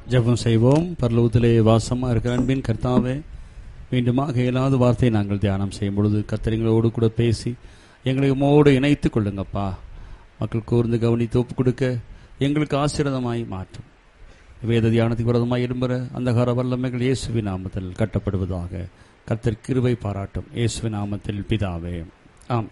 ஜெபம் செய்வோம் பரலோகத்திலே வாசமாக இருக்கிற அன்பின் கர்த்தாவே மீண்டுமாக இயலாத வார்த்தையை நாங்கள் தியானம் செய்யும் பொழுது கத்தரிங்களோடு கூட பேசி எங்களை உமோடு இணைத்துக் கொள்ளுங்கப்பா மக்கள் கூர்ந்து கவனித்து ஒப்பு கொடுக்க எங்களுக்கு ஆசீர்வாதமாய் மாற்றும் வேத தியானத்துக்கு விரதமாய் இரும்புற அந்தகார வல்லமைகள் இயேசுவின் நாமத்தில் கட்டப்படுவதாக கர்த்தர் கிருபை பாராட்டும் இயேசுவின் நாமத்தில் பிதாவே ஆம்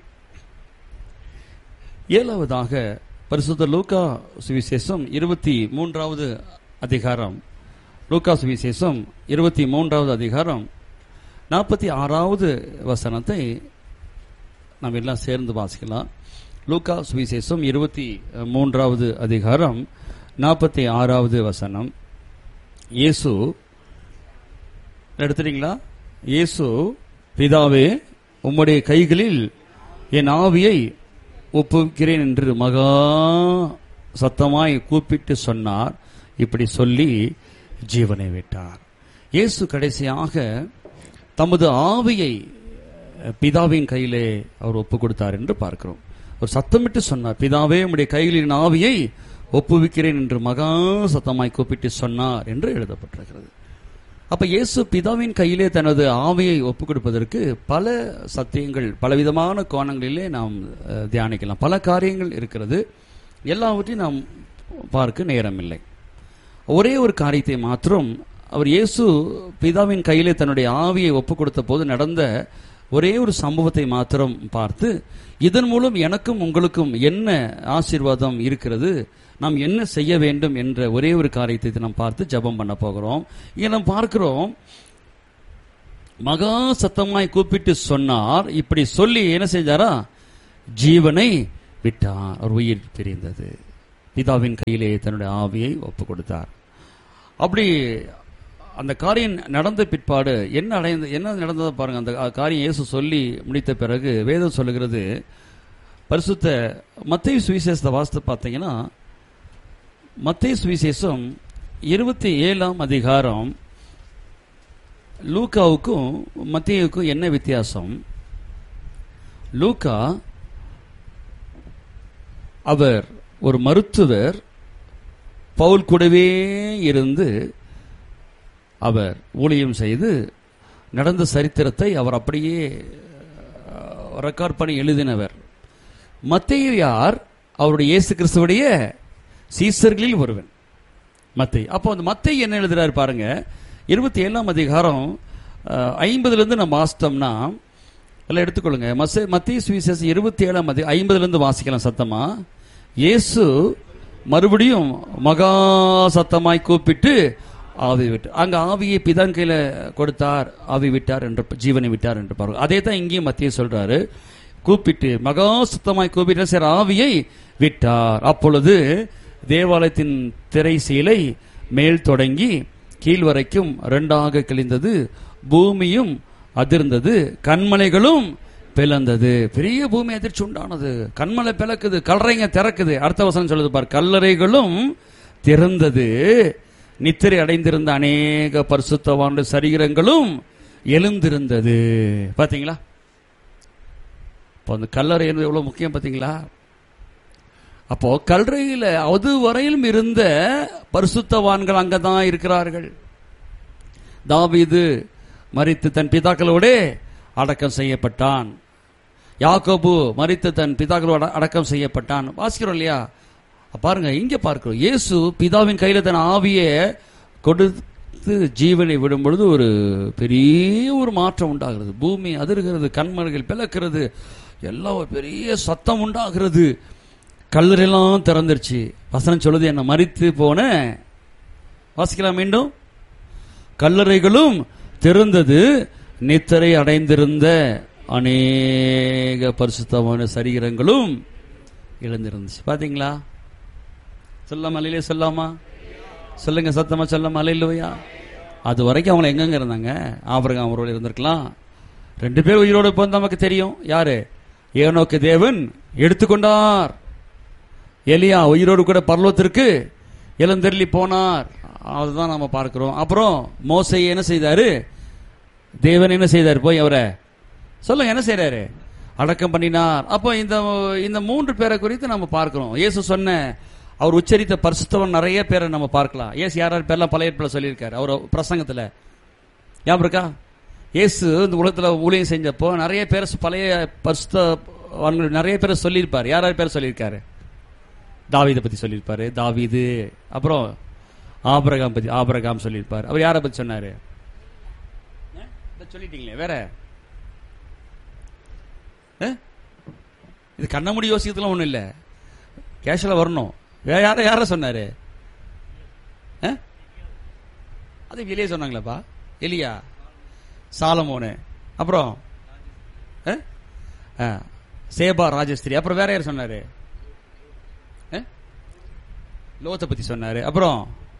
ஏழாவதாக பரிசுத்த லூக்கா சுவிசேஷம் இருபத்தி மூன்றாவது அதிகாரம் லூக்கா சுவிசேஷம் இருபத்தி மூன்றாவது அதிகாரம் நாற்பத்தி ஆறாவது வசனத்தை நாம் எல்லாம் சேர்ந்து வாசிக்கலாம் லூக்கா சுவிசேஷம் இருபத்தி மூன்றாவது அதிகாரம் நாற்பத்தி ஆறாவது வசனம் இயேசு எடுத்துறீங்களா இயேசு பிதாவே உம்முடைய கைகளில் என் ஆவியை ஒப்புவிக்கிறேன் என்று மகா சத்தமாய் கூப்பிட்டு சொன்னார் இப்படி சொல்லி ஜீவனை விட்டார் இயேசு கடைசியாக தமது ஆவியை பிதாவின் கையிலே அவர் ஒப்பு கொடுத்தார் என்று பார்க்கிறோம் ஒரு சத்தமிட்டு சொன்னார் பிதாவே உம்முடைய கையில் என் ஆவியை ஒப்புவிக்கிறேன் என்று மகா சத்தமாய் கூப்பிட்டு சொன்னார் என்று எழுதப்பட்டிருக்கிறது அப்ப இயேசு பிதாவின் கையிலே தனது ஆவியை ஒப்புக் கொடுப்பதற்கு பல சத்தியங்கள் பலவிதமான கோணங்களிலே நாம் அஹ், தியானிக்கலாம் பல காரியங்கள் இருக்கிறது எல்லாவற்றையும் நாம் பார்க்க நேரமில்லை ஒரே ஒரு காரியத்தை மாத்திரம் அவர் இயேசு பிதாவின் கையிலே தன்னுடைய ஆவியை ஒப்புக் கொடுத்த போது நடந்த ஒரே ஒரு சம்பவத்தை மாத்திரம் பார்த்து இதன் மூலம் எனக்கும் உங்களுக்கும் என்ன ஆசீர்வாதம் இருக்கிறது நாம் என்ன செய்ய வேண்டும் என்ற ஒரே ஒரு காரியத்தை நாம் பார்த்து ஜெபம் பண்ண போகிறோம் இங்க நாம் பார்க்கிறோம் மகா சத்தமாய் கூப்பிட்டு சொன்னார் இப்படி சொல்லி என்ன செஞ்சாரா ஜீவனை விட்டார் அவர் உயிர் பிரிந்தது பிதாவின் கையிலே தன்னுடைய ஆவியை ஒப்பு கொடுத்தார் அப்படி அந்த காரியம் நடந்த பிற்பாடு என்ன அடைந்த என்ன நடந்ததை பாருங்க அந்த காரியம் இயேசு சொல்லி முடித்த பிறகு வேதம் சொல்லுகிறது பரிசுத்த மத்திய சுவிசேஷத்தை வாசித்து பார்த்தீங்கன்னா மத்திய சுவிசேஷம் இருபத்தி ஏழாம் அதிகாரம் லூக்காவுக்கும் மத்தியுக்கும் என்ன வித்தியாசம் லூக்கா அவர் ஒரு மருத்துவர் பவுல் கூடவே இருந்து அவர் ஊழியம் செய்து நடந்த சரித்திரத்தை அவர் அப்படியே ரெக்கார்ட் பண்ணி எழுதினவர் மத்தேயு யார் அவருடைய இயேசு கிறிஸ்துவுடைய சீசர்களில் ஒருவன் மத்தேயு அப்போ அந்த மத்தேயு என்ன எழுதுறாரு பாருங்க இருபத்தி ஏழாம் அதிகாரம் ஐம்பதுல இருந்து நம்ம வாசித்தோம்னா எல்லாம் எடுத்துக்கொள்ளுங்க மச மத்திய சுவிசேஷம் இருபத்தி ஏழாம் அதி ஐம்பதுல இருந்து வாசிக்கலாம் சத்தமா இயேசு மறுபடியும் மகா சத்தமாய் கூப்பிட்டு ஆவி விட்டு அங்க ஆவியை பிதான் கையில கொடுத்தார் ஆவி விட்டார் என்று ஜீவனை விட்டார் என்று பாருங்க அதே தான் இங்கேயும் மத்திய சொல்றாரு கூப்பிட்டு மகா சுத்தமாய் கூப்பிட்டு சார் ஆவியை விட்டார் அப்பொழுது தேவாலயத்தின் திரை சீலை மேல் தொடங்கி கீழ் வரைக்கும் ரெண்டாக கிழிந்தது பூமியும் அதிர்ந்தது கண்மலைகளும் பிளந்தது பெரிய பூமி அதிர்ச்சி உண்டானது கண்மலை பிளக்குது கல்லறைங்க திறக்குது அடுத்த வசனம் சொல்லுது பார் கல்லறைகளும் திறந்தது நித்திரை அடைந்திருந்த அநேக பரிசுத்தவான சரீரங்களும் எழுந்திருந்தது பாத்தீங்களா இப்போ அந்த கல்லறை என்பது எவ்வளவு முக்கியம் பாத்தீங்களா அப்போ கல்லறையில அது வரையிலும் இருந்த பரிசுத்தவான்கள் அங்கதான் இருக்கிறார்கள் தாவீது மறித்து தன் பிதாக்களோட அடக்கம் செய்யப்பட்டான் யாக்கோபு மறித்து தன் பிதாக்களோட அடக்கம் செய்யப்பட்டான் வாசிக்கிறோம் இல்லையா பாருங்க இங்க பார்க்கிறோம் இயேசு பிதாவின் கையில தன் ஆவியை கொடுத்து ஜீவனை விடும் பொழுது ஒரு பெரிய ஒரு மாற்றம் உண்டாகிறது பூமி அதிர்கிறது கண்மலைகள் பிளக்கிறது எல்லாம் ஒரு பெரிய சத்தம் உண்டாகிறது கல்லறையெல்லாம் திறந்துருச்சு வசனம் சொல்லுது என்ன மறித்து போன வாசிக்கலாம் மீண்டும் கல்லறைகளும் திறந்தது நித்திரை அடைந்திருந்த அநேக பரிசுத்தமான சரீரங்களும் எழுந்திருந்துச்சு பாத்தீங்களா சொல்லாம அலையிலே சொல்லாமா சொல்லுங்க சத்தமா சொல்லாம அலையிலுவையா அது வரைக்கும் அவங்க எங்கெங்க இருந்தாங்க ஆபரகம் அவரோடு இருந்திருக்கலாம் ரெண்டு பேர் உயிரோடு இப்போ நமக்கு தெரியும் யாரு ஏனோக்கு தேவன் எடுத்துக்கொண்டார் எலியா உயிரோடு கூட பரலோத்திற்கு இளந்தெருளி போனார் அதுதான் நம்ம பார்க்கிறோம் அப்புறம் மோசை என்ன செய்தாரு தேவன் என்ன செய்தார் போய் அவரை சொல்லுங்க என்ன செய்யறாரு அடக்கம் பண்ணினார் அப்போ இந்த இந்த மூன்று பேரை குறித்து நம்ம பார்க்கிறோம் இயேசு சொன்ன அவர் உச்சரித்த பரிசுத்தவன் நிறைய பேரை நம்ம பார்க்கலாம் ஏசு யார் யார் பேர்லாம் பழைய ஏற்பாடுல சொல்லியிருக்காரு அவர் பிரசங்கத்துல ஞாபகம் இருக்கா இயேசு இந்த உலகத்துல ஊழியம் செஞ்சப்போ நிறைய பேர் பழைய பரிசுத்த நிறைய பேரை சொல்லியிருப்பார் யார் யார் பேர் சொல்லியிருக்காரு தாவீதை பத்தி சொல்லியிருப்பாரு தாவீது அப்புறம் ஆபரகாம் பத்தி ஆபரகாம் சொல்லியிருப்பார் அவர் யாரை பத்தி சொன்னாரு அஹ், இதை சொல்லிட்டீங்களே வேற அஹ்? இது கண்ண முடி யோசிக்கிறதுலாம் ஒண்ணும் இல்ல கேஷுவலா வரணும் வேற யார யார சொன்னாரு அஹ்? அது வெளியே சொன்னாங்களேப்பா எலியா சாலமோனு அப்புறம் அஹ்? அஹ், சேபா ராஜஸ்திரி அப்புறம் வேற யார் சொன்னாரு அஹ்? லோத்தை பத்தி சொன்னாரு அப்புறம்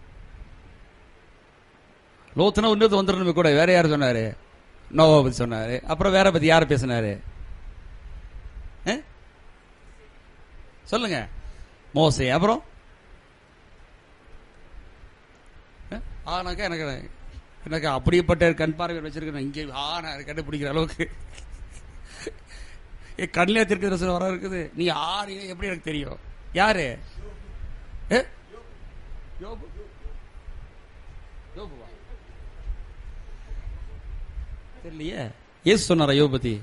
லோத்துனா இன்னொரு வந்துடணுமே கூட வேற யார் சொன்னாரு நோவா பத்தி சொன்னாரு அப்புறம் வேற பத்தி யார் பேசினாரு அஹ்? சொல்லுங்க மோசே அப்புறம் அஹ்? ஆனாக்கா எனக்கு எனக்கு அப்படிப்பட்ட கண் பார்வை வச்சிருக்கேன் இங்கே ஆ நான் கண்டுபிடிக்கிற அளவுக்கு என் கண்ணிலே திருக்கிற வர இருக்குது நீ ஆறு எப்படி எனக்கு தெரியும் யாரு ஏ? யோபு யோபுவா தெரியலையே ஏசு சொன்னாரா யோபு பத்தி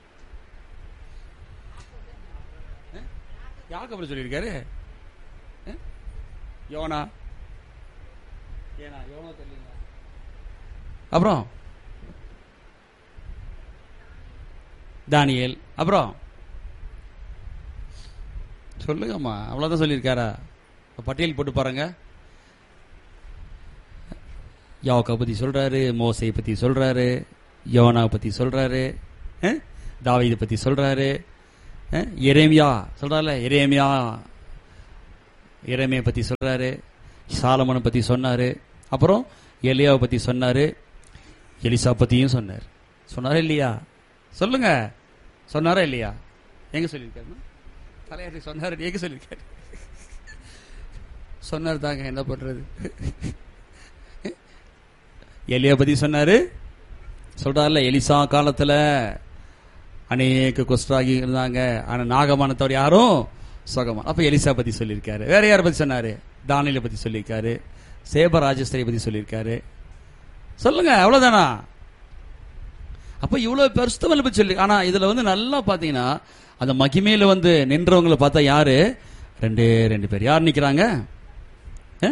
யாக்கபுல சொல்லியிருக்காரு ஏ? யோனா ஏனா யோனா தெரியல அப்புறம் தானியேல் அப்புறம் சொல்லுங்கம்மா அவ்வளவுதான் சொல்லியிருக்காரா பட்டியல் போட்டு பாருங்க யாக்கா பத்தி சொல்றாரு மோசை பத்தி சொல்றாரு யோனா பத்தி சொல்றாரு அஹ்? தாவீதை பத்தி சொல்றாரு அஹ்? எரேமியா சொல்றாருல எரேமியா எரேமியா பத்தி சொல்றாரு சாலமனை பத்தி சொன்னாரு அப்புறம் எலியாவை பத்தி சொன்னாரு எலிசா பத்தியும் சொன்னார் சொன்னாரா இல்லையா சொல்லுங்க சொன்னாரா இல்லையா எங்க சொல்லியிருக்காரு தலையாட்டி சொன்னாரு எங்க சொல்லியிருக்காரு சொன்னார் தாங்க என்ன பண்றது எலியா பத்தி சொன்னாரு சொல்றாருல எலிசா காலத்துல அநேக குஸ்டாகி இருந்தாங்க ஆனா நாகமானத்தவர் யாரும் சுகமா அப்ப எலிசா பத்தி சொல்லியிருக்காரு வேற யாரை பத்தி சொன்னாரு தானியலை பத்தி சொல்லியிருக்காரு சேப ராஜஸ்திரி பத்தி சொல்லியிருக்காரு சொல்லுங்க அவ்வளவுதானா அப்ப இவ்வளவு பெருசுத்தவங்களை பத்தி சொல்லி ஆனா இதுல வந்து நல்லா பாத்தீங்கன்னா அந்த மகிமையில வந்து நின்றவங்களை பார்த்தா யாரு ரெண்டே ரெண்டு பேர் யார் நிக்கிறாங்க அஹ்?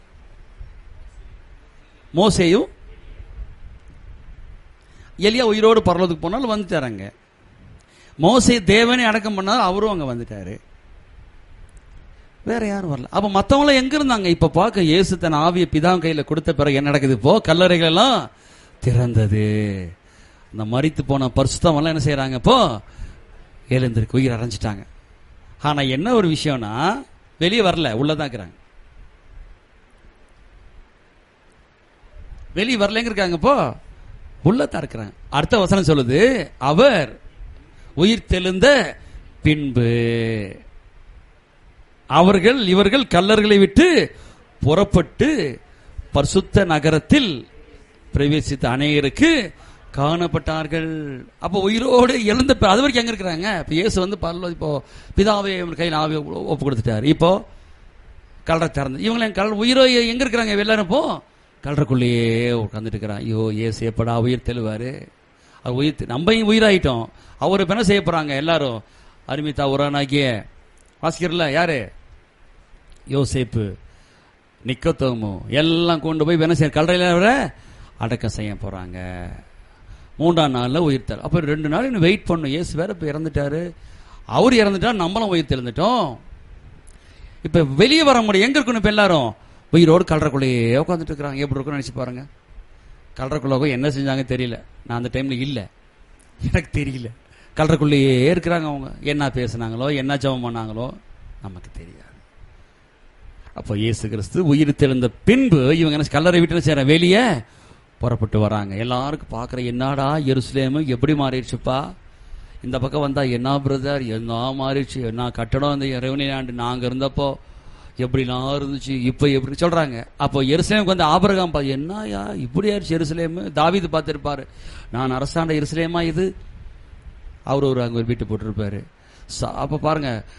மோசேயும் எலியா உயிரோடு பரலோகத்துக்கு போனாலும் வந்துட்டாராங்க மோசே தேவனே அடக்கம் பண்ணாலும் அவரும் அங்க வந்துட்டாரு வேற யாரும் வரல அப்ப மத்தவங்க எங்க இருந்தாங்க இப்ப பார்க்க இயேசு தன் ஆவிய பிதான் கையில கொடுத்த பிறகு என்ன நடக்குது இப்போ கல்லறைகள் எல்லாம் திறந்தது அந்த மரித்து போன பரிசுத்தம் எல்லாம் என்ன செய்யறாங்க இப்போ எழுந்திருக்கு உயிர் அரைஞ்சிட்டாங்க ஆனா என்ன ஒரு விஷயம்னா வெளியே வரல உள்ளதான் இருக்கிறாங்க வெளியே வரலங்க இருக்காங்க இப்போ உள்ளதான் இருக்கிறாங்க அடுத்த வசனம் சொல்லுது அவர் உயிர் தெழுந்த பின்பு அவர்கள் இவர்கள் கல்லர்களை விட்டு புறப்பட்டு பரிசுத்த நகரத்தில் பிரவேசித்த அநேகருக்கு காணப்பட்டார்கள் அப்ப உயிரோடு எழுந்த பி- அது வரைக்கும் எங்க இருக்கிறாங்க இப்ப இயேசு வந்து பரலோ இப்போ பிதாவை இவன் கையில் ஆவி ஒப்பு கொடுத்துட்டாரு இப்போ கல்லறை திறந்து இவங்க கல் உயிரோ எங்க இருக்கிறாங்க எல்லாரும் இப்போ கல்லறைக்குள்ளேயே உட்கார்ந்துட்டு இருக்கிறான் ஐயோ ஏசு எப்படா உயிர் தெளிவாரு அவர் உயிர் தெ- நம்ம இங்க உயிராயிட்டோம் அவர் இப்ப என்ன செய்ய போறாங்க எல்லாரும் அருமிதா உரானாகிய வாசிக்கிறல்ல யாரு யோசேப்பு நிக்கத்தோமு எல்லாம் கொண்டு போய் இப்ப என்ன செய்ய கல்லறையில விட அடக்கம் செய்ய போறாங்க மூன்றாம் நாள்ல உயிர் தர அப்ப ரெண்டு நாள் இன்னும் வெயிட் பண்ணும் இயேசு வேற இப்ப இறந்துட்டாரு அவர் இறந்துட்டா நம்மளும் உயிர் தெழுந்துட்டோம் இப்ப வெளியே வர முடியும் எங்க இருக்கணும் இப்ப எல்லாரும் உயிரோடு கல்லறைக்குள்ளேயே உட்காந்துட்டு இருக்கிறாங்க எப்படி இருக்கும்னு நினைச்சு பாருங்க கல்லறைக்குள்ள போய் என்ன செஞ்சாங்க தெரியல நான் அந்த டைம்ல இல்ல எனக்கு தெரியல கல்லறைக்குள்ளேயே இருக்கிறாங்க அவங்க என்ன பேசுனாங்களோ என்ன ஜெபம் பண்ணாங்களோ நமக்கு தெரியாது அப்போ இயேசு கிறிஸ்து உயிர் தெழுந்த பின்பு இவங்க என்ன கல்லறை விட்டு சேர வெளியே புறப்பட்டு வராங்க எல்லாருக்கும் பார்க்குற என்னடா எருசலேமு எப்படி மாறிடுச்சுப்பா இந்த பக்கம் வந்தா என்ன பிரதர் என்ன மாறிடுச்சு என்ன கட்டடம் இந்த ரெவனி ஆண்டு நாங்க இருந்தப்போ எப்படிலாம் இருந்துச்சு இப்போ எப்படி சொல்றாங்க அப்போ எருசலேமுக்கு வந்து ஆபரகாம் பா என்னயா இப்படி ஆயிடுச்சு எருசலேமு தாவீது பார்த்திருப்பாரு நான் அரசாண்ட எருசலேமா இது அவர் ஒரு அங்க ஒரு வீட்டு போட்டிருப்பாரு ச- அப்ப பாருங்க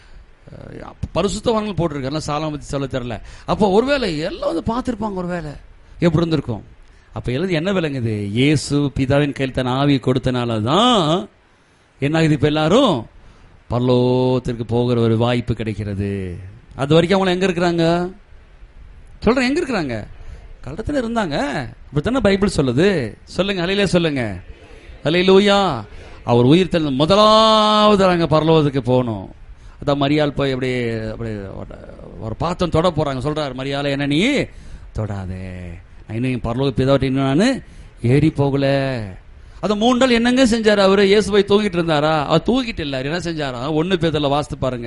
அஹ், பரிசுத்தவான்கள் போட்டிருக்காரு சாலம் பத்தி சொல்ல தெரியல அப்போ ஒருவேளை எல்லாம் வந்து பார்த்திருப்பாங்க ஒருவேளை எப்படி இருந்திருக்கும் அப்ப எழுதி என்ன விளங்குது இயேசு பிதாவின் கையில் தன் ஆவி கொடுத்தனால தான் என்ன ஆகுது இப்ப எல்லாரும் பரலோகத்திற்கு போகிற ஒரு வாய்ப்பு கிடைக்கிறது அது வரைக்கும் அவங்க எங்க இருக்கிறாங்க சொல்றேன் எங்க இருக்கிறாங்க கள்ளத்துல இருந்தாங்க அப்படித்தானே பைபிள் சொல்லுது சொல்லுங்க அலையிலே சொல்லுங்க அலையிலூயா அவர் உயிர் தெழுந்த முதலாவது அங்க பரலோகத்துக்கு போகணும் அதான் மரியாள் போய் அப்படியே அப்படியே ஒரு பாத்தம் தொட போறாங்க சொல்றாரு மரியாதை என்ன நீ தொடாதே நான் இன்னும் பரலோக பிதாவட்ட இன்னும் நான் ஏறி போகல அது மூணு நாள் என்னங்க செஞ்சாரு அவரு இயேசு போய் தூங்கிட்டு இருந்தாரா அவர் தூங்கிட்டு இல்ல என்ன செஞ்சாரா ஒண்ணு பேதல வாசித்து பாருங்க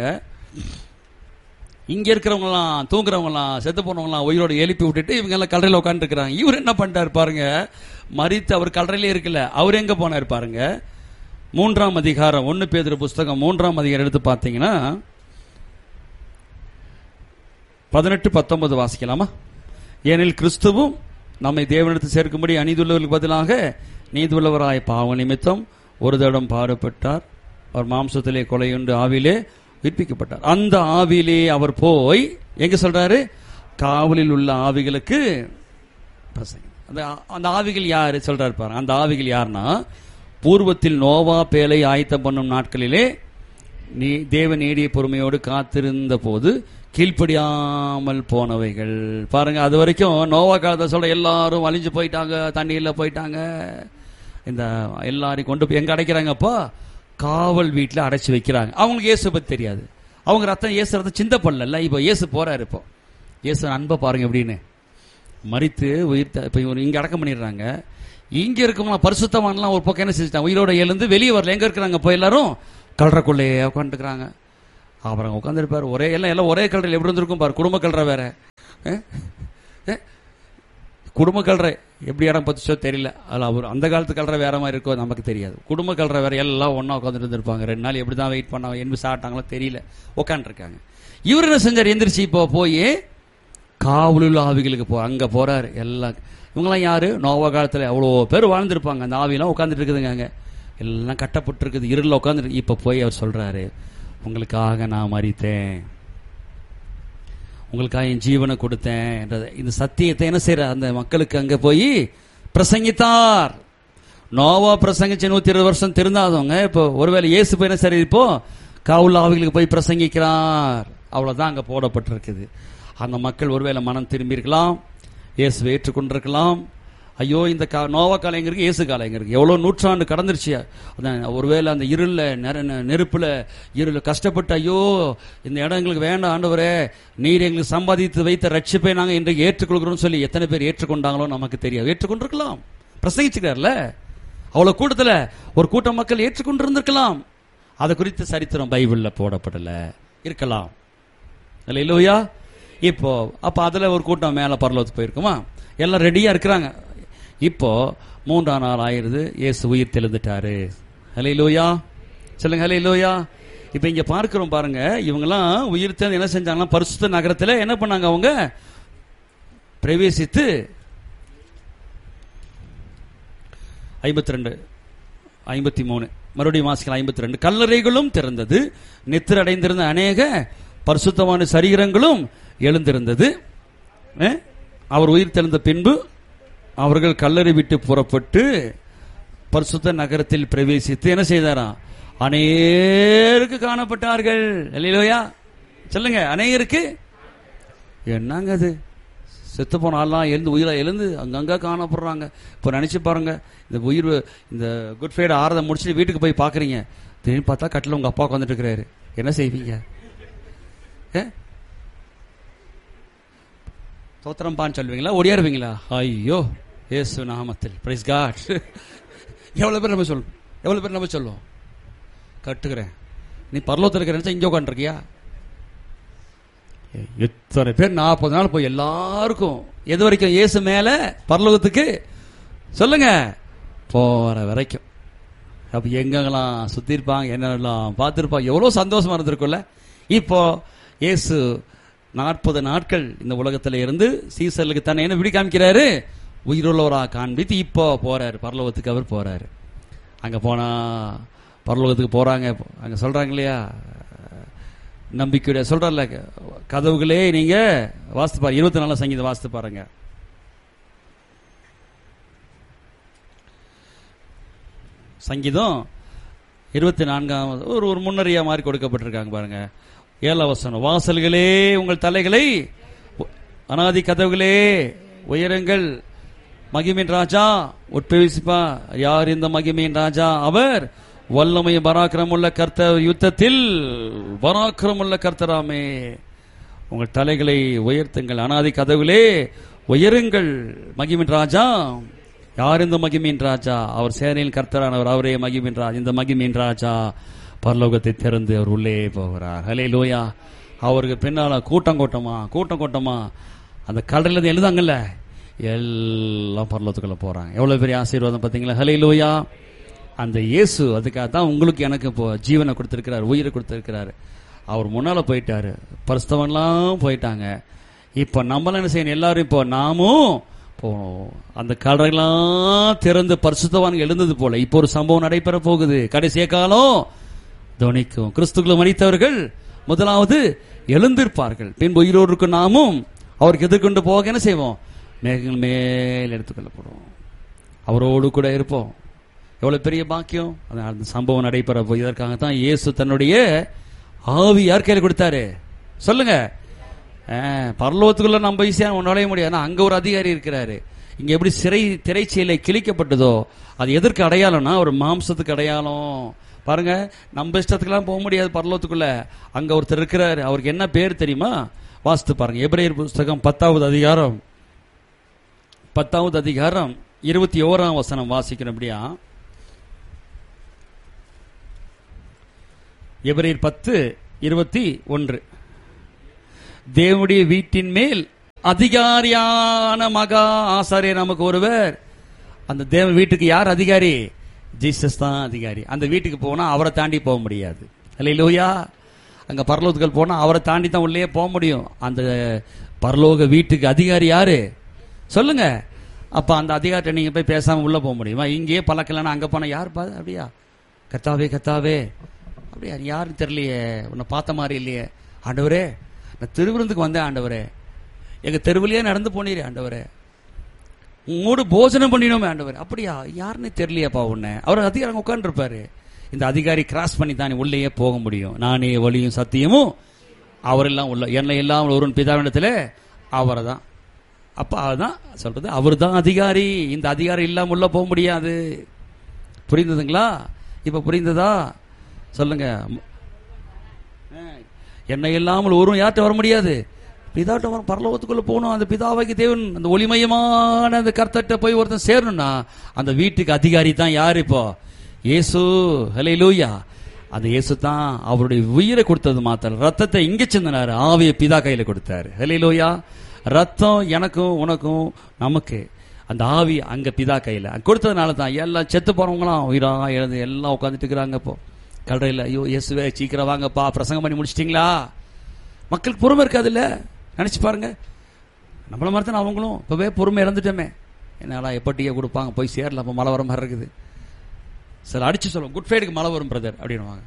இங்க இருக்கிறவங்க எல்லாம் தூங்குறவங்க எல்லாம் செத்து போனவங்க எல்லாம் உயிரோட எழுப்பி விட்டுட்டு இவங்க எல்லாம் கல்லறையில உட்கார்ந்து இருக்கிறாங்க இவர் என்ன பண்ணிட்டாரு பாருங்க மறித்து அவர் கல்லறையிலே இருக்குல்ல அவர் எங்க போனார் பாருங்க மூன்றாம் அதிகாரம் ஒன்னு பேதுரு புஸ்தகம் மூன்றாம் அதிகாரம் எடுத்து பார்த்தீங்கன்னா பதினெட்டு பத்தொன்பது வாசிக்கலாமா ஏனில் கிறிஸ்துவும் நம்மை தேவனிடத்தில் சேர்க்கும்படி அநீதுள்ளவர்களுக்கு பதிலாக நீதுள்ளவராய் பாவ நிமித்தம் ஒரு தடம் பாடுபட்டார் அவர் மாம்சத்திலே கொலையுண்டு ஆவிலே உயிர்ப்பிக்கப்பட்டார் அந்த ஆவிலே அவர் போய் எங்க சொல்றாரு காவலில் உள்ள ஆவிகளுக்கு பிரசங்கி அந்த அந்த ஆவிகள் யாரு சொல்றாரு பாருங்க அந்த ஆவிகள் யாருன்னா பூர்வத்தில் நோவா பேலை ஆயத்தம் பண்ணும் நாட்களிலே நீ தேவ நீடிய பொறுமையோடு காத்திருந்த போது கீழ்ப்படியாமல் போனவைகள் பாருங்க அது வரைக்கும் நோவா காலத்தை சொல்ற எல்லாரும் வலிஞ்சு போயிட்டாங்க தண்ணியில போயிட்டாங்க இந்த எல்லாரையும் கொண்டு போய் எங்க அடைக்கிறாங்கப்பா காவல் வீட்டில் அடைச்சு வைக்கிறாங்க அவங்களுக்கு இயேசு பத்தி தெரியாது அவங்க ரத்தம் இயேசு ரத்தம் சிந்த பண்ணல இப்போ இயேசு போறாரு இப்போ இயேசு அன்பை பாருங்க எப்படின்னு மறித்து உயிர் த- இப்ப இவர் இங்க அடக்கம் பண்ணிடுறாங்க இங்க இருக்கவங்க பரிசுத்தவான்லாம் ஒரு பக்கம் என்ன செஞ்சுட்டாங்க உயிரோட எழுந்து வெளியே வரல எங்க இருக்கிறாங்க இப்போ எல்லாரும் கல்றக்குள்ளேயே உட்காந்துருக்காங்க அப்புறம் உட்காந்துருப்பாரு ஒரே எல்லாம் எல்லாம் ஒரே கல்றையில் எப்படி இருந்திருக்கும் பாரு குடும்ப கல்ற வேற அஹ்? அஹ்? குடும்ப கல்ற எப்படி இடம் பத்துச்சோ தெரியல அதில் அவர் அந்த காலத்து கல்ற வேற மாதிரி இருக்கோ நமக்கு தெரியாது குடும்ப கல்ற வேற எல்லாம் ஒண்ணா உட்காந்துட்டு இருந்திருப்பாங்க ரெண்டு நாள் எப்படி தான் வெயிட் பண்ணாங்க என்ன சாப்பிட்டாங்களோ தெரியல உட்காந்துருக்காங்க இவர் என்ன செஞ்சார் எந்திரிச்சு இப்போ போய் காவலுள்ள ஆவிகளுக்கு போ அங்க போறாரு எல்லாம் இவங்கெல்லாம் யாரு நோவா காலத்துல அவ்வளோ பேர் வாழ்ந்திருப்பாங்க அந்த ஆவிலாம் உட்காந்துட்டு இருக்குதுங்க அங்க எல்லாம் கட்டப்பட்டு இருக்குது இருளில் உட்காந்துருக்கு இப்ப போய் அவர் சொல்றாரு உங்களுக்காக நான் மறித்தேன் உங்களுக்காக என் ஜீவனை கொடுத்தேன் என்றது இந்த சத்தியத்தை என்ன செய்யற அந்த மக்களுக்கு அங்க போய் பிரசங்கித்தார் நோவா பிரசங்கிச்சு நூத்தி இருபது வருஷம் திருந்தாதவங்க இப்போ ஒருவேளை இயேசு போய் என்ன சரி இப்போ காவுல் ஆவிகளுக்கு போய் பிரசங்கிக்கிறார் அவ்வளவுதான் அங்க போடப்பட்டிருக்குது அந்த மக்கள் ஒருவேளை மனம் திரும்பி இருக்கலாம் இயேசுவை ஏற்றுக்கொண்டிருக்கலாம் ஐயோ இந்த கா நோவா காலம் எங்க இருக்கு இயேசு காலம் எங்க இருக்கு எவ்வளவு நூற்றாண்டு கடந்துருச்சு அதான் ஒருவேளை அந்த இருள்ல நெர நெ- நெருப்புல இருள கஷ்டப்பட்டு ஐயோ இந்த இடம் எங்களுக்கு வேண்டாம் ஆண்டவரே நீர் எங்களுக்கு சம்பாதித்து வைத்த ரட்சிப்பை நாங்க இன்றைக்கு ஏற்றுக்கொள்கிறோம்னு சொல்லி எத்தனை பேர் ஏற்றுக்கொண்டாங்களோ நமக்கு தெரியாது ஏற்றுக்கொண்டிருக்கலாம் பிரசங்கிச்சுக்கிறார்ல அவ்வளவு கூட்டத்துல ஒரு கூட்டம் மக்கள் ஏற்றுக்கொண்டிருந்திருக்கலாம் அது குறித்த சரித்திரம் பைபிள்ல போடப்படல இருக்கலாம் இல்ல இல்லையா இப்போ அப்ப அதுல ஒரு கூட்டம் மேல பரலோகத்துக்கு போயிருக்குமா எல்லாம் ரெடியா இருக்கிறாங்க இப்போ மூன்றாம் நாள் ஆயிருது இயேசு உயிர் தெளிந்துட்டாரு ஹலே லோயா சொல்லுங்க ஹலே லோயா இப்ப இங்க பார்க்கிறோம் பாருங்க இவங்கெல்லாம் உயிர் தெளிந்து என்ன செஞ்சாங்கன்னா பரிசுத்த நகரத்துல என்ன பண்ணாங்க அவங்க பிரவேசித்து ஐம்பத்தி ரெண்டு ஐம்பத்தி மூணு மறுபடியும் வாசிக்கலாம் ஐம்பத்தி ரெண்டு கல்லறைகளும் திறந்தது நித்திர அடைந்திருந்த அநேக பரிசுத்தமான சரீரங்களும் எழுந்திருந்தது அஹ், அவர் உயிர் தெழுந்த பின்பு அவர்கள் கல்லறை விட்டு புறப்பட்டு பரிசுத்த நகரத்தில் பிரவேசித்து என்ன செய்தாராம் அநேருக்கு காணப்பட்டார்கள் இல்லையா சொல்லுங்க அநேகருக்கு என்னங்க அது செத்து போன ஆள்லாம் எழுந்து உயிரா எழுந்து அங்கங்க காணப்படுறாங்க இப்போ நினைச்சு பாருங்க இந்த உயிர் இந்த குட் ஃப்ரைடே ஆறதை முடிச்சுட்டு வீட்டுக்கு போய் பாக்குறீங்க திடீர்னு பார்த்தா கட்டில் உங்க அப்பா உட்காந்துட்டு இருக்கிறாரு என்ன செய்வீங்க ஏ? தோத்திரம் பான்னு சொல்லுவீங்களா ஒடியாருவீங்களா ஐயோ இயேசு நாமத்தில் பிரைஸ் காட் எவ்வளவு பேர் நம்ம சொல்லுவோம் எவ்வளவு பேர் நம்ம சொல்லுவோம் கட்டுக்கிறேன் நீ பரலோகத்தில் இருக்கிற இங்கே உட்காந்துருக்கியா எத்தனை பேர் நாற்பது நாள் போய் எல்லாருக்கும் எது வரைக்கும் இயேசு மேல பரலோகத்துக்கு சொல்லுங்க போற வரைக்கும் அப்ப எங்கெங்கெல்லாம் சுத்தி இருப்பாங்க என்னென்னலாம் பார்த்திருப்பாங்க எவ்வளவு சந்தோஷமா இருந்திருக்கும்ல இப்போ இயேசு நாற்பது நாட்கள் இந்த உலகத்துல இருந்து சீசர்களுக்கு தன்னை என்ன விடி காமிக்கிறாரு உயிருள்ளவரா காண்பித்து இப்போ போறாரு பரலோகத்துக்கு அவர் போறாரு அங்க போனா பரலோகத்துக்கு போறாங்க அங்க சொல்றாங்க இல்லையா நம்பிக்கையுடைய சொல்றல கதவுகளே நீங்க வாசித்து பாருங்க இருபத்தி நாலாம் சங்கீதம் வாசித்து பாருங்க சங்கீதம் இருபத்தி நான்காம் ஒரு ஒரு முன்னறியா மாதிரி கொடுக்கப்பட்டிருக்காங்க பாருங்க ஏழாம் வசனம் வாசல்களே உங்கள் தலைகளை உ- அனாதி கதவுகளே உயரங்கள் மகிமின் ராஜா உட்பிரவேசிப்பா யார் இந்த மகிமையின் ராஜா அவர் வல்லமையும் பராக்கிரமுள்ள கர்த்தர் யுத்தத்தில் பராக்கிரமுள்ள கர்த்தராமே உங்கள் தலைகளை உயர்த்துங்கள் அனாதி கதவுகளே உயருங்கள் மகிமின் ராஜா யார் இந்த மகிமின் ராஜா அவர் சேனையில் கர்த்தரானவர் அவரே மகிமின் ராஜா இந்த மகிமின் ராஜா பரலோகத்தை திறந்து அவர் உள்ளே போகிறார் ஹலே லோயா அவருக்கு பின்னால கூட்டம் கூட்டமா கூட்டம் கூட்டமா அந்த கடல்ல இருந்து எழுதாங்கல்ல எல்லாம் பரலோகத்துக்குள்ள போறாங்க எவ்வளவு பெரிய ஆசீர்வாதம் பாத்தீங்களா ஹலே லோயா அந்த இயேசு அதுக்காக தான் உங்களுக்கு எனக்கு இப்போ ஜீவனை கொடுத்திருக்கிறார் உயிரை கொடுத்திருக்கிறாரு அவர் முன்னால போயிட்டாரு பரிசுத்தவன்லாம் போயிட்டாங்க இப்போ நம்மளாம் என்ன செய்யணும் எல்லாரும் இப்போ நாமும் போகணும் அந்த கடலாம் திறந்து பரிசுத்தவான் எழுந்தது போல இப்போ ஒரு சம்பவம் நடைபெற போகுது கடைசிய காலம் துணிக்கும் கிறிஸ்துக்குள்ள மறித்தவர்கள் முதலாவது எழுந்திருப்பார்கள் பின்பு உயிரோடு இருக்கும் நாமும் அவருக்கு எதிர்கொண்டு போக என்ன செய்வோம் மேகங்கள் மேல் எடுத்துக்கொள்ளப்படுவோம் அவரோடு கூட இருப்போம் எவ்வளவு பெரிய பாக்கியம் அது அந்த சம்பவம் நடைபெற போய் இதற்காகத்தான் இயேசு தன்னுடைய ஆவி யார் கையில் கொடுத்தாரு சொல்லுங்க ஆ, பரலோகத்துக்குள்ள நம்ம ஈஸியா நுழைய முடியாது ஆனா அங்க ஒரு அதிகாரி இருக்கிறாரு இங்க எப்படி சிறை திரைச்சீலை கிழிக்கப்பட்டதோ அது எதற்கு அடையாளம்னா ஒரு மாம்சத்துக்கு அடையாளம் பாருங்க நம்ம இஷ்டத்துக்குலாம் போக முடியாது பரலோகத்துக்குள்ள அங்க ஒருத்தர் இருக்கிறாரு அவருக்கு என்ன பேர் தெரியுமா வாசித்து பாருங்க எபிரேயர் புஸ்தகம் பத்தாவது அதிகாரம் பத்தாவது அதிகாரம் இருபத்தி ஓராம் வசனம் வாசிக்கணும் அப்படியா எபிரேயர் பத்து இருபத்தி ஒன்று தேவனுடைய வீட்டின் மேல் அதிகாரியான மகா ஆசாரியர் நமக்கு ஒருவர் அந்த தேவ வீட்டுக்கு யார் அதிகாரி ஜீசஸ் தான் அதிகாரி அந்த வீட்டுக்கு போனா அவரை தாண்டி போக முடியாது அல்லையா அங்க பரலோகத்துக்கு போனா அவரை தாண்டி தான் உள்ளே போக முடியும் அந்த பரலோக வீட்டுக்கு அதிகாரி யாரு சொல்லுங்க அப்ப அந்த அதிகாரிட்ட நீங்க போய் பேசாம உள்ள போக முடியுமா இங்கேயே பழக்கலன்னா அங்க போனா யார் பா அப்படியா கத்தாவே கத்தாவே அப்படியா நீ யாருன்னு தெரியலையே உன்னை பார்த்த மாதிரி இல்லையே ஆண்டவரே நான் திருவிருந்துக்கு வந்தேன் ஆண்டவரே எங்க தெருவிலேயே நடந்து போனீரே ஆண்டவரே உங்களோடு போஜனம் பண்ணினோமே ஆண்டவர் அப்படியா யாருன்னு தெரியலையாப்பா உன்னை அவர் அதிகாரம் உட்காந்துருப்பாரு இந்த அதிகாரி கிராஸ் பண்ணி தான் உள்ளேயே போக முடியும் நானே வழியும் சத்தியமும் அவரெல்லாம் உள்ள என்னை எல்லாம் ஒரு பிதாவிடத்துல அவரை தான் அப்ப அதுதான் சொல்றது அவர் தான் அதிகாரி இந்த அதிகாரி இல்லாம உள்ள போக முடியாது புரிந்ததுங்களா இப்ப புரிந்ததா சொல்லுங்க என்னை இல்லாமல் ஒருவன் யார்கிட்ட வர முடியாது பிதாட்ட வர பரலோகத்துக்குள்ள போகணும் அந்த பிதாவாகி தேவன் அந்த ஒளிமயமான அந்த கர்த்தட்ட போய் ஒருத்தன் சேரணும்னா அந்த வீட்டுக்கு அதிகாரி தான் யார் இப்போ இயேசு ஹலே லூயா அந்த இயேசு தான் அவருடைய உயிரை கொடுத்தது மாத்திரம் ரத்தத்தை இங்க சிந்தினாரு ஆவிய பிதா கையில கொடுத்தாரு ஹலே லூயா ரத்தம் எனக்கும் உனக்கும் நமக்கு அந்த ஆவி அங்க பிதா கையில கொடுத்ததுனால தான் எல்லாம் செத்து போறவங்களாம் உயிரா எழுந்து எல்லாம் உட்காந்துட்டு இருக்கிறாங்க இப்போ கடையில் ஐயோ இயேசுவே சீக்கிரம் வாங்கப்பா பிரசங்கம் பண்ணி முடிச்சிட்டிங்களா மக்களுக்கு பொறுமை இருக்காதுல்ல நினைச்சு பாருங்க நம்மள மாதிரி தானே அவங்களும் இப்பவே பொறுமை இழந்துட்டோமே என்னடா எப்போ டீயை கொடுப்பாங்க போய் சேரல அப்போ மழை வர மாதிரி இருக்குது சில அடிச்சு சொல்லுவோம் குட் ஃப்ரைடுக்கு மழை வரும் பிரதர் அப்படின்னுவாங்க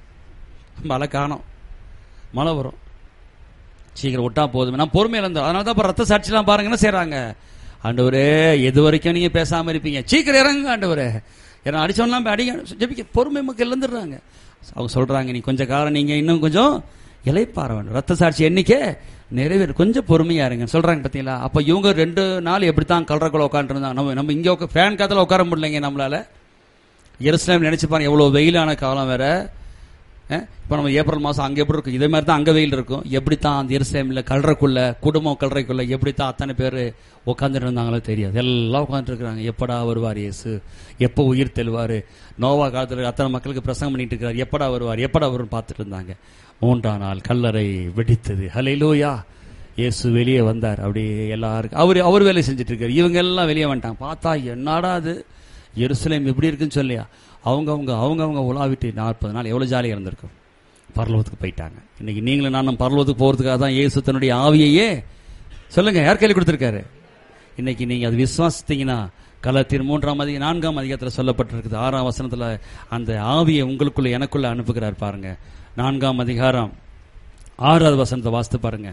மழை காணும் மழை வரும் சீக்கிரம் விட்டா போதும் நான் பொறுமை இழந்தோம் அதனால தான் இப்போ ரத்த சாட்சிலாம் பாருங்க என்ன செய்றாங்க ஆண்டவரே எது வரைக்கும் நீங்க பேசாம இருப்பீங்க சீக்கிரம் இறங்குங்க ஆண்டவரே ஏன்னா அடிச்சவன்லாம் போய் அடிக்க ஜெபிக்க பொறுமை மக்கள் இழந்துடுறாங்க அவங்க சொல்றாங்க நீ கொஞ்சம் காலம் நீங்க இன்னும் கொஞ்சம் இலைப்பாற வேண்டும் ரத்த சாட்சி எண்ணிக்கை நிறைவேறு கொஞ்சம் பொறுமையா இருங்க சொல்றாங்க பாத்தீங்களா அப்ப இவங்க ரெண்டு நாள் எப்படித்தான் கலரக்குள்ள உட்காந்துருந்தாங்க நம்ம நம்ம இங்க உட்கா- ஃபேன் காத்துல உட்கார முடியலைங்க நம்மளால எருசலேம் நினைச்சு பாருங்க எவ்வளவு வெயிலான காலம் வேற அஹ், இப்ப நம்ம ஏப்ரல் மாசம் அங்க எப்படி இருக்கும் இதே மாதிரி தான் அங்க வெயில் இருக்கும் எப்படித்தான் அந்த எருசலேம்ல கல்றக்குள்ள குடும்பம் கல்றக்குள்ள எப்படித்தான் அத்தனை பேர் உட்காந்துட்டு இருந்தாங்களோ தெரியாது எல்லாம் உட்காந்துட்டு இருக்காங்க எப்படா வருவார் இயேசு எப்போ உயிர் தெழுவாரு நோவா காலத்துல அத்தனை மக்களுக்கு பிரசங்கம் பண்ணிட்டு இருக்கிறார் எப்படா வருவார் எப்படா வரும்னு பார்த்துட்டு இருந்தாங்க மூன்றாம் நாள் கல்லறை வெடித்தது ஹalleluya இயேசு வெளியே வந்தார் அப்படியே எல்லாருக்கும் அவர் அவர் வேலை செஞ்சுட்டு இருக்காரு இவங்க எல்லாம் வெளியே வந்துட்டாங்க பார்த்தா என்னடா அது எருசலேம் எப்படி இருக்குன்னு சொல்லியா அவங்க அவங்க அவங்க அவங்க உலாவிட்டு நாற்பது நாள் எவ்வளவு ஜாலியாக இருந்திருக்கும் பரலோகத்துக்கு போயிட்டாங்க இன்னைக்கு நீங்களும் நானும் பரலோகத்துக்கு போறதுக்காக தான் இயேசு தன்னுடைய ஆவியையே சொல்லுங்க யார் கையில் கொடுத்திருக்காரு இன்னைக்கு நீங்க அது விசுவாசித்தீங்கன்னா கலத்தின் மூன்றாம் அதிக நான்காம் அதிகாரத்தில் சொல்லப்பட்டிருக்குது ஆறாம் வசனத்துல அந்த ஆவியை உங்களுக்குள்ள எனக்குள்ள அனுப்புகிறார் பாருங்க நான்காம் அதிகாரம் ஆறாவது வசனத்தை வாசித்து பாருங்க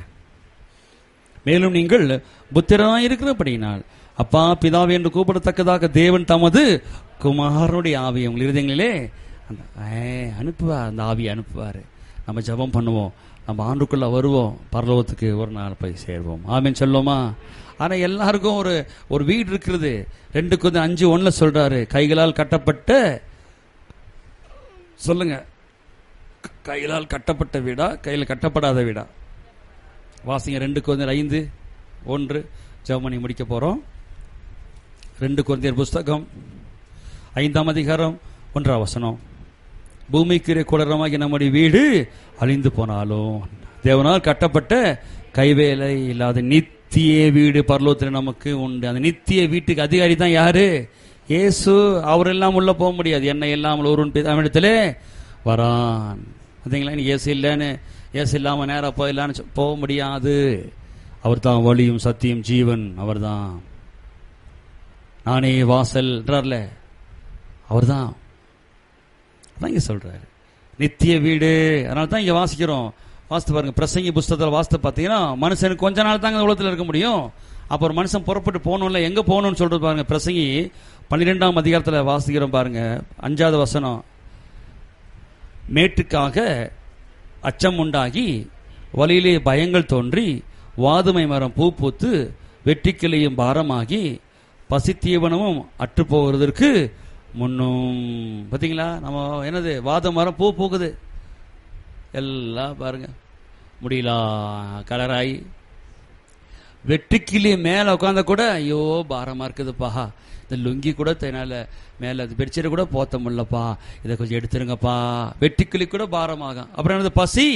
மேலும் நீங்கள் புத்திரனாய் இருக்கிறபடியினால் அப்பா பிதாவே என்று கூப்பிடத்தக்கதாக தேவன் தமது குமாரனுடைய ஆவியை உங்கள் இருதயங்களிலே அந்த ஏ, அனுப்புவார் அந்த ஆவியை அனுப்புவார் நம்ம ஜெபம் பண்ணுவோம் நம்ம ஆண்டுக்குள்ள வருவோம் பரலோகத்துக்கு ஒரு நாள் போய் சேர்வோம் ஆமென் சொல்லுவோமா ஆனா எல்லாருக்கும் ஒரு ஒரு வீடு இருக்கிறது ரெண்டு கொஞ்சம் அஞ்சு ஒண்ணுல சொல்றாரு கைகளால் கட்டப்பட்ட சொல்லுங்க கைகளால் கட்டப்பட்ட வீடா கையில் கட்டப்படாத வீடா வாசிங்க ரெண்டு குழந்தையர் ஐந்து ஒன்று ஜெர்மனி முடிக்க போறோம் ரெண்டு குழந்தையர் புஸ்தகம் ஐந்தாம் அதிகாரம் ஒன்றாம் வசனம் பூமிக்கு குளரமாகி நம்முடைய வீடு அழிந்து போனாலும் தேவனால் கட்டப்பட்ட கைவேலை இல்லாத நித்திய வீடு பரலோகத்தில் நமக்கு உண்டு அந்த நித்திய வீட்டுக்கு அதிகாரி தான் யாரு இயேசு அவர் எல்லாம் உள்ள போக முடியாது என்ன இல்லாமல் ஒருவன் தமிழத்திலே வரான் பார்த்தீங்களா நீ இயேசு இல்லைன்னு இயேசு இல்லாம நேரா போயிடலான்னு சொ- போக முடியாது அவர் தான் வழியும் சத்தியம் ஜீவன் அவர்தான் நானே வாசல்ன்றார்ல அவர்தான் அதான் இங்க சொல்றாரு நித்திய வீடு அதனால தான் இங்க வாசிக்கிறோம் வாசித்து பாருங்க பிரசங்கி புஸ்தகத்தில் வாசித்து பார்த்தீங்கன்னா மனுஷனுக்கு கொஞ்ச நாள் தாங்க இந்த உலகத்தில் இருக்க முடியும் அப்போ ஒரு மனுஷன் புறப்பட்டு போகணும்ல எங்க போகணும்னு சொல்றது பாருங்க பிரசங்கி பன்னிரெண்டாம் அதிகாரத்தில் வாசிக்கிறோம் பாருங்க அஞ்சாவது வசனம் மேட்டுக்காக அச்சம் உண்டாகி வழியிலே பயங்கள் தோன்றி வாதுமை மரம் பூ பூத்து வெட்டிக்கிளையும் பாரமாகி பசித்தீவனமும் அற்று போகிறதற்கு முன்னும் பார்த்தீங்களா நம்ம என்னது வாத மரம் பூ பூக்குது எல்லாம் பாருங்க முடியல கலராகி வெட்டுக்கிளி மேல உட்காந்த கூட ஐயோ பாரமா இருக்குதுப்பா இந்த லுங்கி கூட என்னால மேல அது பெட்ஷீட் கூட போத்த முடியலப்பா இதை கொஞ்சம் எடுத்துருங்கப்பா வெட்டுக்கிளி கூட பாரமாகும் அப்புறம் என்னது பசி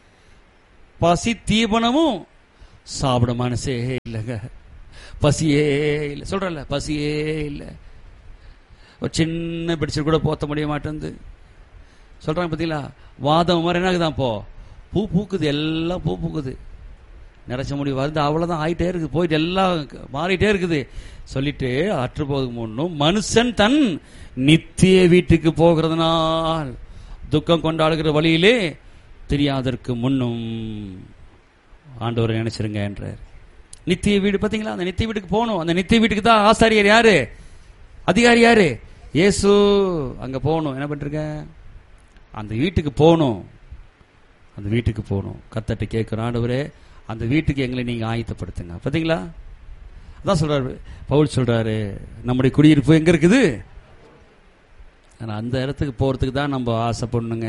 பசி தீபனமும் சாப்பிட மனசே இல்லைங்க பசியே இல்லை சொல்றல பசியே இல்லை ஒரு சின்ன பெட்ஷீட் கூட போத்த முடிய மாட்டேங்குது சொல்றாங்க பார்த்தீங்களா வாதம் மாதிரி என்ன ஆகுதான் போ பூ பூக்குது எல்லாம் பூ பூக்குது நிறைச்ச முடி வருது அவ்வளவுதான் ஆயிட்டே இருக்குது போயிட்டு எல்லாம் மாறிட்டே இருக்குது சொல்லிட்டு அற்று போதுக்கு முன்னும் மனுஷன் தன் நித்திய வீட்டுக்கு போகிறதுனால் துக்கம் கொண்டாடுகிற வழியிலே தெரியாதற்கு முன்னும் ஆண்டவரை நினைச்சிருங்க என்றார் நித்திய வீடு பாத்தீங்களா அந்த நித்திய வீட்டுக்கு போகணும் அந்த நித்திய வீட்டுக்கு தான் ஆசாரியர் யாரு அதிகாரி யாரு இயேசு அங்க போகணும் என்ன பண்றீங்க அந்த வீட்டுக்கு போகணும் அந்த வீட்டுக்கு போகணும் கத்தட்ட கேட்கிறோம் ஆண்டவரே அந்த வீட்டுக்கு எங்களை நீங்க ஆயத்தப்படுத்துங்க பாத்தீங்களா அதான் சொல்றாரு பவுல் சொல்றாரு நம்முடைய குடியிருப்பு எங்க இருக்குது ஆனா அந்த இடத்துக்கு போறதுக்கு தான் நம்ம ஆசைப்படணுங்க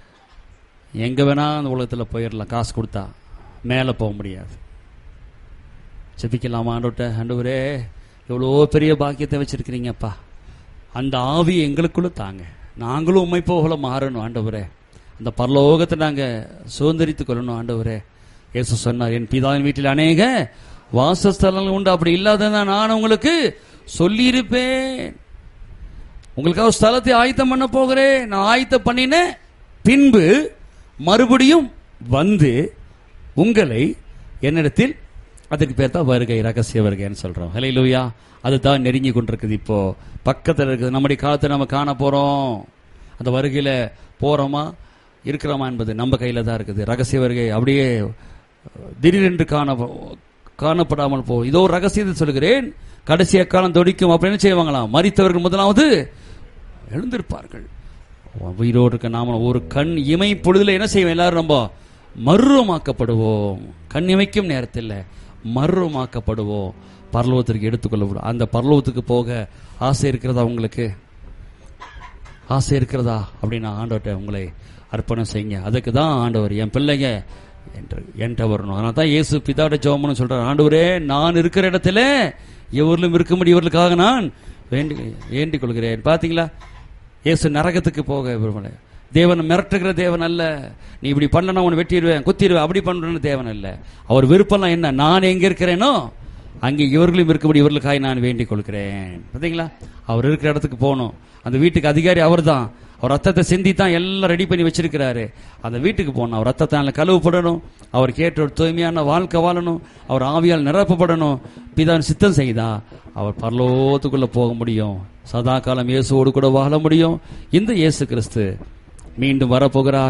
எங்க வேணா அந்த உலகத்துல போயிடலாம் காசு கொடுத்தா மேலே போக முடியாது செபிக்கலாமா ஆண்டோட்ட ஆண்டவரே எவ்வளோ பெரிய பாக்கியத்தை வச்சிருக்கிறீங்கப்பா அந்த ஆவி எங்களுக்குள்ள தாங்க நாங்களும் உண்மை போகல மாறணும் ஆண்டவரே அந்த பரலோகத்தை நாங்க சுதந்திரித்துக் கொள்ளணும் ஆண்டவரே இயேசு சொன்னார் என் பிதாவின் வீட்டில் அநேக வாசஸ்தலங்கள் உண்டு அப்படி இல்லாததா நான் உங்களுக்கு சொல்லியிருப்பேன் உங்களுக்காக ஒரு ஸ்தலத்தை ஆயத்தம் பண்ண போகிறேன் நான் ஆயத்தம் பண்ணின பின்பு மறுபடியும் வந்து உங்களை என்னிடத்தில் அதுக்கு பேர் தான் வருகை ரகசிய வருகைன்னு சொல்றோம் ஹலே லூயா அதுதான் நெருங்கி கொண்டிருக்குது இப்போ பக்கத்தில் இருக்குது நம்முடைய காலத்தை நம்ம காண போறோம் அந்த வருகையில போறோமா இருக்கிறோமா என்பது நம்ம கையில தான் இருக்குது ரகசிய வருகை அப்படியே திடீரென்று காண காணப்படாமல் போ இதோ ஒரு ரகசியத்தை சொல்கிறேன் கடைசி காலம் தொடிக்கும் அப்படின்னு செய்வாங்களாம் மறித்தவர்கள் முதலாவது எழுந்திருப்பார்கள் உயிரோடு இருக்க நாம ஒரு கண் இமை பொழுதுல என்ன செய்வோம் எல்லாரும் நம்ம மர்வமாக்கப்படுவோம் கண் இமைக்கும் நேரத்தில் மர்வமாக்கப்படுவோம் பரலோகத்திற்கு எடுத்துக்கொள்ளப்படும் அந்த பரலோகத்துக்கு போக ஆசை இருக்கிறதா உங்களுக்கு ஆசை இருக்கிறதா அப்படின்னு ஆண்டவர்கிட்ட உங்களை அர்ப்பணம் செய்யுங்க அதுக்கு தான் ஆண்டவர் என் பிள்ளைங்க என்று என்கிட்ட வரணும் அதனால தான் இயேசு பிதாட ஜோமன்னு சொல்றார் ஆண்டவரே நான் இருக்கிற இடத்துல எவரிலும் இருக்கும்படி இவர்களுக்காக நான் வேண்டி வேண்டிக் கொள்கிறேன் பாத்தீங்களா இயேசு நரகத்துக்கு போக விரும்பல தேவன் மிரட்டுகிற தேவன் அல்ல நீ இப்படி பண்ணனா உன்னை வெட்டிடுவேன் குத்திடுவேன் அப்படி பண்றேன்னு தேவன் அல்ல அவர் விருப்பம்லாம் என்ன நான் எங்க இருக்கிறேனோ அங்கே இவர்களும் இருக்கும்படி இவர்களுக்காக நான் வேண்டிக் கொள்கிறேன் பாத்தீங்களா அவர் இருக்கிற இடத்துக்கு போகணும் அந்த வீட்டுக்கு அதிகாரி அவர்தான் அவர் ரத்தத்தை சிந்தி தான் எல்லாம் ரெடி பண்ணி வச்சிருக்கிறாரு அந்த வீட்டுக்கு போகணும் அவர் ரத்தத்தால கழுவப்படணும் அவர் கேட்ட ஒரு தூய்மையான வாழ்க்கை வாழணும் அவர் ஆவியால் நிரப்பப்படணும் பிதான் சித்தம் செய்தா அவர் பரலோகத்துக்குள்ள போக முடியும் சதா காலம் இயேசுவோடு கூட வாழ முடியும் இந்த இயேசு கிறிஸ்து மீண்டும் வரப்போகிறார்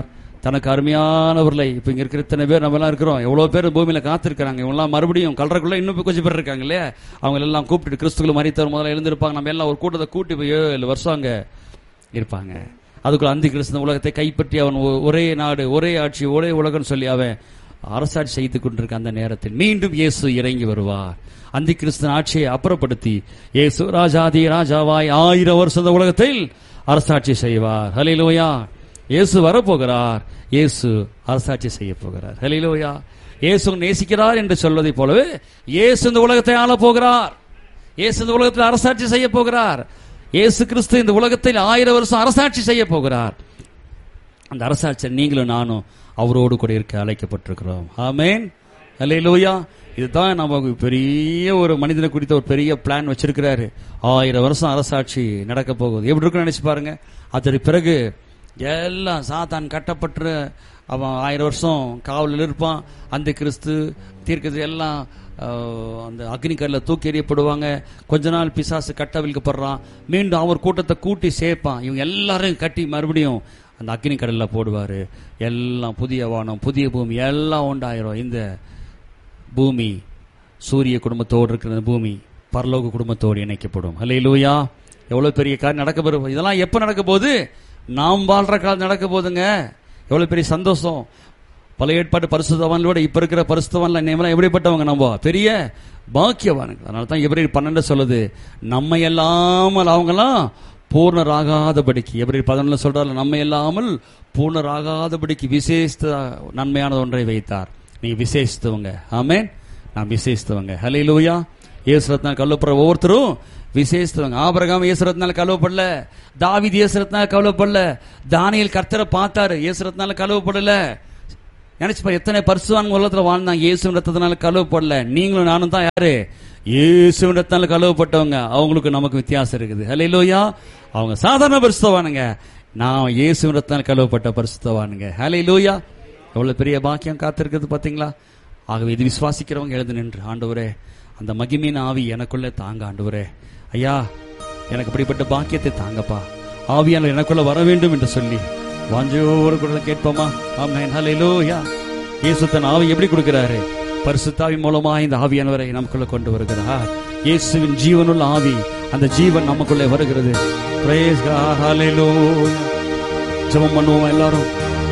தனக்கு அருமையானவர்களை இப்ப இங்க இருக்கிற இத்தனை பேர் நம்ம எல்லாம் இருக்கிறோம் எவ்வளவு பேர் பூமியில காத்திருக்கிறாங்க இவங்க எல்லாம் மறுபடியும் கல்றக்குள்ள இன்னும் கொஞ்சம் பேர் இருக்காங்க இல்லையா அவங்க எல்லாம் கூப்பிட்டு கிறிஸ்துக்கள் மறித்தவர் முதல்ல எழுந்திருப்பாங்க நம்ம எல்லாம் ஒரு கூட்டத்தை கூட்டி போய் ஏழு வருஷம் அங்க இருப்பாங்க அதுக்குள்ள அந்தி கிறிஸ்து உலகத்தை கைப்பற்றி அவன் ஒ- ஒரே நாடு ஒரே ஆட்சி ஒரே உலகம் சொல்லி அவன் அரசாட்சி செய்து கொண்டிருக்க அந்த நேரத்தில் மீண்டும் இயேசு இறங்கி வருவார் அந்தி கிறிஸ்தன் ஆட்சியை அப்புறப்படுத்தி இயேசு ராஜாதி ராஜாவாய் ஆயிரம் வருஷம் இந்த உலகத்தில் அரசாட்சி செய்வார் ஹலிலோயா இயேசு வரப்போகிறார் இயேசு அரசாட்சி செய்ய போகிறார் ஹலிலோயா இயேசு நேசிக்கிறார் என்று சொல்வதைப் போலவே இயேசு இந்த உலகத்தை ஆளப் போகிறார் இயேசு இந்த உலகத்தில் அரசாட்சி செய்ய போகிறார் இயேசு கிறிஸ்து இந்த உலகத்தில் ஆயிரம் வருஷம் அரசாட்சி செய்ய போகிறார் அந்த அரசாட்சி நீங்களும் நானும் அவரோடு கூட இருக்க அழைக்கப்பட்டிருக்கிறோம் ஆமேன் அல்லேலூயா இதுதான் நமக்கு பெரிய ஒரு மனிதனை குறித்த ஒரு பெரிய பிளான் வச்சிருக்கிறாரு ஆயிரம் வருஷம் அரசாட்சி நடக்க போகுது எப்படி இருக்குன்னு நினைச்சு பாருங்க அதற்கு பிறகு எல்லாம் சாத்தான் கட்டப்பட்டு அவன் ஆயிரம் வருஷம் காவலில் இருப்பான் அந்த கிறிஸ்து தீர்க்கது எல்லாம் அஹ், அந்த அக்னிக்கல்ல தூக்கி எறியப்படுவாங்க கொஞ்ச நாள் பிசாசு கட்டவிழ்க்கப்படுறான் மீண்டும் அவர் கூட்டத்தை கூட்டி சேர்ப்பான் இவங்க எல்லாரையும் கட்டி மறுபடியும் அந்த அக்னி கடல்ல போடுவாரு எல்லாம் புதிய வானம் புதிய பூமி எல்லாம் உண்டாயிரும் இந்த பூமி சூரிய குடும்பத்தோடு இருக்கிற இந்த பூமி பரலோக குடும்பத்தோடு இணைக்கப்படும் அல்லேலூயா எவ்வளவு பெரிய காரியம் நடக்க போகுது இதெல்லாம் எப்ப நடக்க போகுது நாம் வாழ்ற காலம் நடக்க போகுதுங்க எவ்வளவு பெரிய சந்தோஷம் பல ஏற்பாட்டு பரிசுத்தவான்களோட இப்ப இருக்கிற பரிசுத்தவான்ல நேமெல்லாம் எப்படிப்பட்டவங்க நம்ம பெரிய பாக்கியவானுங்க அதனால தான் எபிரேயர் பன்னெண்டு சொல்லுது நம்ம இல்லாமல் அவங்கெல்லாம் பூர்ணராகாதபடிக்கு எபிரேயர் பதினொன்று சொல்றாரு நம்ம இல்லாமல் பூர்ணராகாதபடிக்கு விசேஷ நன்மையானது ஒன்றை வைத்தார் நீ விசேஷித்தவங்க ஆமென் நான் விசேஷித்தவங்க ஹலே லூயா ஏசுரத்னால் கல்லுப்புற ஒவ்வொருத்தரும் விசேஷித்தவங்க ஆபரகாம் ஏசுரத்னால கழுவப்படல தாவித் ஏசுரத்னால கழுவப்படல தானியல் கர்த்தரை பார்த்தாரு ஏசுரத்னால கழுவப்படல நினைச்சுப்பா எத்தனை பரிசுவான் உலகத்துல வாழ்ந்தாங்க இயேசு ரத்தத்தினால கழுவப்படல நீங்களும் நானும் தான் யாரு இயேசு ரத்தத்தினால கழுவப்பட்டவங்க அவங்களுக்கு நமக்கு வித்தியாசம் இருக்குது ஹalleluya அவங்க சாதாரண பரிசுத்தவானுங்க நான் இயேசு ரத்தத்தினால கழுவப்பட்ட பரிசுத்தவானுங்க ஹalleluya எவ்வளவு பெரிய பாக்கியம் காத்திருக்குது பாத்தீங்களா ஆகவே இது விசுவாசிக்கிறவங்க எழுந்து நின்று ஆண்டவரே அந்த மகிமையின் ஆவி எனக்குள்ள தாங்க ஆண்டவரே ஐயா எனக்கு இப்படிப்பட்ட பாக்கியத்தை தாங்கப்பா ஆவியானவர் எனக்குள்ள வர வேண்டும் என்று சொல்லி வாஞ்சோடு கூட கேட்போமா ஆமென் ஹalleluya இயேசு தன் ஆவி எப்படி கொடுக்கிறாரு பரிசுத்தாவி மூலமா இந்த ஆவியானவரை நமக்குள்ள கொண்டு வருகிறார் இயேசுவின் ஜீவனுள்ள ஆவி அந்த ஜீவன் நமக்குள்ளே வருகிறது praise god hallelujah ஜெபம் பண்ணுவோம் எல்லாரும்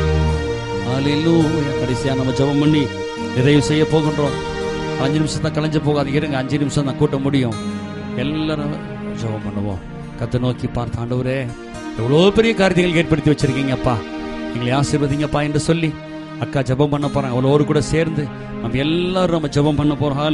ஹalleluya கடைசியா நம்ம ஜெபம் பண்ணி நிறைவு செய்ய போகின்றோம் அஞ்சு நிமிஷம் தான் கலைஞ்சு போகாது இருங்க அஞ்சு நிமிஷம் தான் கூட்ட முடியும் எல்லாரும் ஜெபம் பண்ணுவோம் கத்தை நோக்கி பார்த்து ஆண்டவரே எவ்வளோ பெரிய காரியங்கள் ஏற்படுத்தி வச்சிருக்கீங்கப்பா எங்களை ஆசீர்வதிங்கப்பா என்று சொல்லி அக்கா ஜெபம் பண்ண போறாங்க அவ்வளோ கூட சேர்ந்து நம்ம எல்லாரும் நம்ம ஜெபம் பண்ண போறோம்